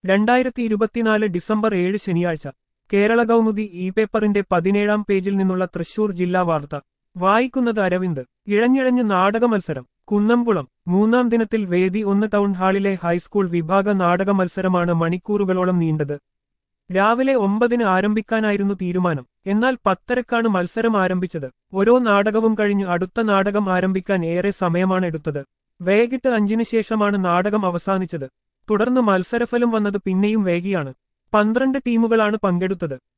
രണ്ടായിരത്തി ഇരുപത്തിനാല് ഡിസംബർ ഏഴ് ശനിയാഴ്ച കേരള കൗമുദി ഇ പേപ്പറിന്റെ പതിനേഴാം പേജിൽ നിന്നുള്ള തൃശൂർ ജില്ലാ വാർത്ത വായിക്കുന്നത് അരവിന്ദ് ഇഴഞ്ഞിഴഞ്ഞ് നാടക മത്സരം കുന്നംകുളം മൂന്നാം ദിനത്തിൽ വേദി ഒന്ന് ടൗൺ ഹാളിലെ ഹൈസ്കൂൾ വിഭാഗ നാടക മത്സരമാണ് മണിക്കൂറുകളോളം നീണ്ടത് രാവിലെ ഒമ്പതിന് ആരംഭിക്കാനായിരുന്നു തീരുമാനം എന്നാൽ പത്തരക്കാണ് മത്സരം ആരംഭിച്ചത് ഓരോ നാടകവും കഴിഞ്ഞ് അടുത്ത നാടകം ആരംഭിക്കാൻ ഏറെ സമയമാണ് എടുത്തത് വൈകിട്ട് അഞ്ചിന് ശേഷമാണ് നാടകം അവസാനിച്ചത് തുടർന്ന് മത്സരഫലം വന്നത് പിന്നെയും വേഗിയാണ് പന്ത്രണ്ട് ടീമുകളാണ് പങ്കെടുത്തത്